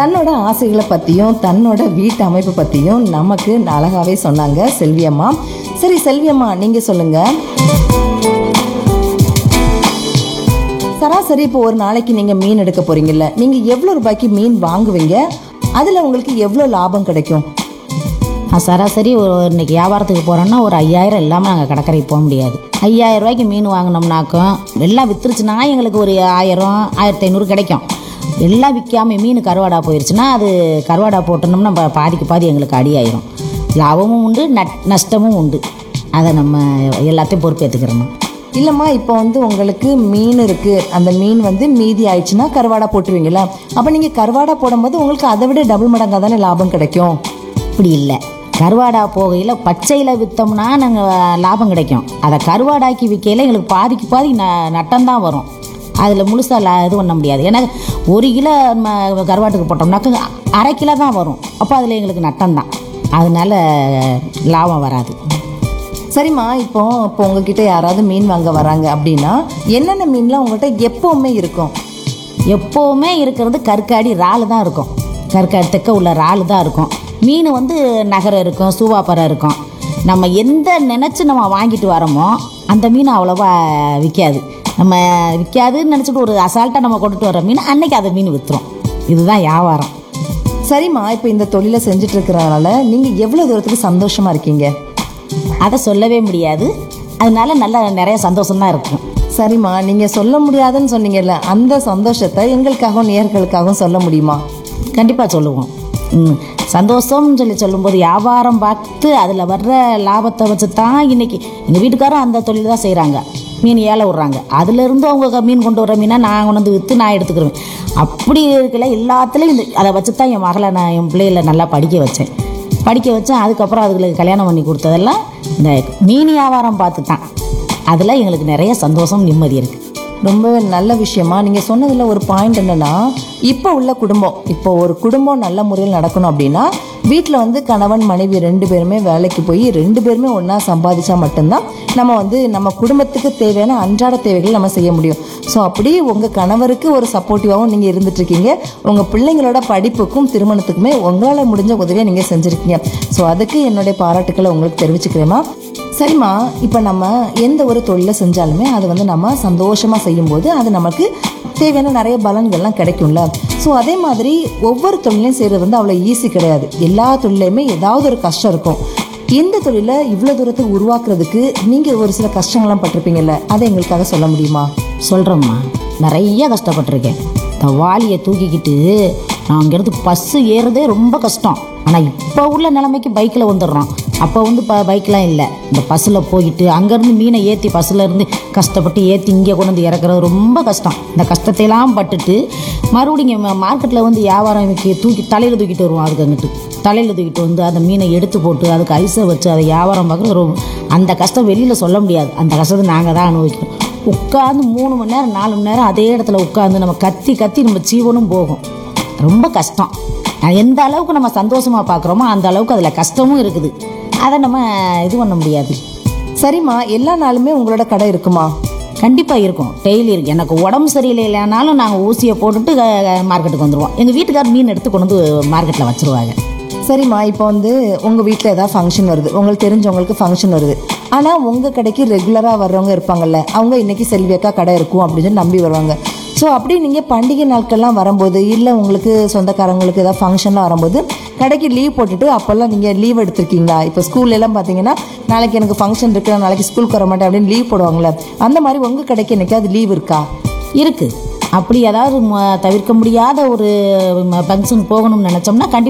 தன்னோட ஆசைகளை பற்றியும் தன்னோட வீட்டு அமைப்பு பற்றியும் நமக்கு அழகாவே சொன்னாங்க செல்வியம்மா சரி செல்வியம்மா நீங்கள் சொல்லுங்கள் சராசரி இப்போ ஒரு நாளைக்கு நீங்கள் மீன் எடுக்க போறீங்கல்ல நீங்கள் எவ்வளோ ரூபாய்க்கு மீன் வாங்குவீங்க அதில் உங்களுக்கு எவ்வளோ லாபம் கிடைக்கும் நான் சராசரி ஒரு இன்னைக்கு வியாபாரத்துக்கு போகிறோன்னா ஒரு ஐயாயிரம் இல்லாமல் நாங்கள் கடற்கரைக்கு போக முடியாது ஐயாயிரம் ரூபாய்க்கு மீன் வாங்கினோம்னாக்கும் எல்லாம் வித்துருச்சுன்னா எங்களுக்கு ஒரு ஆயிரம் ஆயிரத்தி ஐநூறு கிடைக்கும் எல்லாம் விற்காம மீன் கருவாடா போயிருச்சுன்னா அது கருவாடா போட்டோம்னா பா- பாதிக்கு பாதி எங்களுக்கு அடியாயிரும் லாபமும் உண்டு நட் நஷ்டமும் உண்டு அதை நம்ம எல்லாத்தையும் பொறுப்பேற்றுக்கிறோம் இல்லைம்மா இப்போ வந்து உங்களுக்கு மீன் இருக்குது அந்த மீன் வந்து மீதி ஆயிடுச்சுன்னா கருவாடா போட்டுருவீங்களா அப்போ நீங்கள் கருவாடா போடும்போது உங்களுக்கு அதை விட டபுள் மடங்காக தானே லாபம் கிடைக்கும் இப்படி இல்லை கருவாடா போகையில் பச்சையில் விற்றோம்னா நாங்கள் லாபம் கிடைக்கும் அதை கருவாடாக்கி விற்கையில் எங்களுக்கு பாதிக்கு பாதி ந நட்டம்தான் வரும் அதில் முழுசாக லா இது பண்ண முடியாது ஏன்னா ஒரு கிலோ நம்ம கருவாட்டுக்கு போட்டோம்னாக்க அரை கிலோ தான் வரும் அப்போ அதில் எங்களுக்கு நட்டம்தான் அதனால லாபம் வராது சரிம்மா இப்போ இப்போ உங்ககிட்ட யாராவது மீன் வாங்க வராங்க அப்படின்னா என்னென்ன மீன்லாம் உங்கள்கிட்ட எப்போவுமே இருக்கும் எப்போவுமே இருக்கிறது கற்காடி இறால் தான் இருக்கும் கற்காடி தெக்க உள்ள இறால் தான் இருக்கும் மீன் வந்து நகரம் இருக்கும் சூவாப்பறை இருக்கும் நம்ம எந்த நினச்சி நம்ம வாங்கிட்டு வரோமோ அந்த மீன் அவ்வளோவா விற்காது நம்ம விற்காதுன்னு நினச்சிட்டு ஒரு அசால்ட்டாக நம்ம கொண்டுட்டு வர மீன் அன்னைக்கு அந்த மீன் விற்றுரும் இதுதான் வியாபாரம் சரிம்மா இப்போ இந்த தொழிலை செஞ்சுட்டு இருக்கிறனால நீங்கள் எவ்வளோ தூரத்துக்கு சந்தோஷமாக இருக்கீங்க அதை சொல்லவே முடியாது அதனால நல்ல நிறைய சந்தோஷம்தான் இருக்கும் சரிம்மா நீங்கள் சொல்ல முடியாதுன்னு சொன்னீங்கல்ல அந்த சந்தோஷத்தை எங்களுக்காகவும் நேர்களுக்காகவும் சொல்ல முடியுமா கண்டிப்பாக சொல்லுவோம் ம் சந்தோஷம்னு சொல்லி சொல்லும்போது வியாபாரம் பார்த்து அதில் வர்ற லாபத்தை வச்சு தான் இன்னைக்கு எங்கள் வீட்டுக்காரரும் அந்த தொழில் தான் செய்கிறாங்க மீன் ஏல விட்றாங்க அதுலேருந்து அவங்க க- மீன் கொண்டு வர மீனை நான் கொண்டு வந்து விற்று நான் எடுத்துக்கிருவேன் அப்படி இருக்கல எல்லாத்துலேயும் இந்த அதை வச்சு தான் என் மகளை நான் என் பிள்ளைகளை நல்லா படிக்க வச்சேன் படிக்க வச்சேன் அதுக்கப்புறம் அதுங்களுக்கு கல்யாணம் பண்ணி கொடுத்ததெல்லாம் இந்த மீன் வியாபாரம் பார்த்து தான் அதில் எங்களுக்கு நிறைய சந்தோஷம் நிம்மதி இருக்குது ரொம்பவே நல்ல விஷயமா நீங்கள் சொன்னதில் ஒரு பாயிண்ட் என்னன்னா இப்போ உள்ள குடும்பம் இப்போ ஒரு குடும்பம் நல்ல முறையில் நடக்கணும் அப்படின்னா வீட்டில் வந்து கணவன் மனைவி ரெண்டு பேருமே வேலைக்கு போய் ரெண்டு பேருமே ஒன்றா சம்பாதிச்சா மட்டும்தான் நம்ம வந்து நம்ம குடும்பத்துக்கு தேவையான அன்றாட தேவைகளை நம்ம செய்ய முடியும் ஸோ அப்படி உங்கள் கணவருக்கு ஒரு சப்போர்ட்டிவாகவும் நீங்கள் இருந்துட்டு இருக்கீங்க உங்கள் பிள்ளைங்களோட படிப்புக்கும் திருமணத்துக்குமே உங்களால் முடிஞ்ச உதவியை நீங்கள் செஞ்சுருக்கீங்க ஸோ அதுக்கு என்னுடைய பாராட்டுக்களை உங்களுக்கு தெரிவிச்சுக்கிறேம்மா சரிம்மா இப்போ நம்ம எந்த ஒரு தொழிலை செஞ்சாலுமே அது வந்து நம்ம சந்தோஷமாக செய்யும்போது அது நமக்கு தேவையான நிறைய பலன்கள்லாம் கிடைக்கும்ல ஸோ அதே மாதிரி ஒவ்வொரு தொழிலையும் செய்கிறது வந்து அவ்வளோ ஈஸி கிடையாது எல்லா தொழிலையுமே ஏதாவது ஒரு கஷ்டம் இருக்கும் இந்த தொழிலை இவ்வளோ தூரத்துக்கு உருவாக்குறதுக்கு நீங்கள் ஒரு சில கஷ்டங்கள்லாம் பட்டிருப்பீங்கல்ல அதை எங்களுக்காக சொல்ல முடியுமா சொல்கிறேம்மா நிறைய கஷ்டப்பட்டிருக்கேன் இந்த வாளியை தூக்கிக்கிட்டு நான் அங்கேருந்து பஸ்ஸு ஏறுறதே ரொம்ப கஷ்டம் ஆனால் இப்போ உள்ள நிலைமைக்கு பைக்கில் வந்துடுறோம் அப்போ வந்து ப பைக்லாம் இல்லை இந்த பஸ்ஸில் போயிட்டு அங்கேருந்து மீனை ஏற்றி பஸ்ஸில் இருந்து கஷ்டப்பட்டு ஏற்றி இங்கே கொண்டு வந்து இறக்குறது ரொம்ப கஷ்டம் இந்த கஷ்டத்தையெல்லாம் பட்டுட்டு மறுபடியும் இங்கே மார்க்கெட்டில் வந்து வியாபாரம் விற்க தூக்கி தலையில் தூக்கிட்டு வருவோம் அதுக்கு அங்கிட்டு தலையில் தூக்கிட்டு வந்து அந்த மீனை எடுத்து போட்டு அதுக்கு ஐஸை வச்சு அதை வியாபாரம் பார்க்குறது ரொம்ப அந்த கஷ்டம் வெளியில் சொல்ல முடியாது அந்த கஷ்டத்தை நாங்கள் தான் அனுபவிக்கணும் உட்காந்து மூணு மணி நேரம் நாலு மணி நேரம் அதே இடத்துல உட்காந்து நம்ம கத்தி கத்தி நம்ம ஜீவனும் போகும் ரொம்ப கஷ்டம் அது எந்த அளவுக்கு நம்ம சந்தோஷமாக பார்க்குறோமோ அந்த அளவுக்கு அதில் கஷ்டமும் இருக்குது அதை நம்ம இது பண்ண முடியாது சரிம்மா எல்லா நாளுமே உங்களோட கடை இருக்குமா கண்டிப்பாக இருக்கும் டெய்லி இருக்கு எனக்கு உடம்பு சரியில்லைனாலும் நாங்கள் ஊசியை போட்டுட்டு க- மார்க்கெட்டுக்கு வந்துடுவோம் எங்கள் வீட்டுக்கார் மீன் எடுத்து கொண்டு வந்து மார்க்கெட்டில் வச்சுருவாங்க சரிம்மா இப்போ வந்து உங்கள் வீட்டில் ஏதாவது ஃபங்க்ஷன் வருது உங்களுக்கு தெரிஞ்சவங்களுக்கு ஃபங்க்ஷன் வருது ஆனால் உங்கள் கடைக்கு ரெகுலராக வர்றவங்க இருப்பாங்கல்ல அவங்க இன்னைக்கு செல்வியக்கா கடை இருக்கும் அப்படின்னு சொல்லி நம்பி வருவாங்க ஸோ அப்படி நீங்கள் பண்டிகை நாட்கள்லாம் வரும்போது இல்லை உங்களுக்கு சொந்தக்காரங்களுக்கு ஏதாவது ஃபங்க்ஷன்லாம் வரும்போது கடைக்கு லீவ் போட்டுட்டு அப்போல்லாம் நீங்கள் லீவ் எடுத்திருக்கீங்களா இப்போ ஸ்கூல்ல எல்லாம் பார்த்தீங்கன்னா நாளைக்கு எனக்கு ஃபங்க்ஷன் இருக்கு நான் நாளைக்கு ஸ்கூலுக்கு வர மாட்டேன் அப்படின்னு லீவ் போடுவாங்களே அந்த மாதிரி உங்கள் கடைக்கு என்னைக்காவது லீவ் இருக்கா இருக்குது அப்படி ஏதாவது ம- தவிர்க்க முடியாத ஒரு ஃபங்க்ஷன் போகணும்னு நினச்சோம்னா கண்டிப்பாக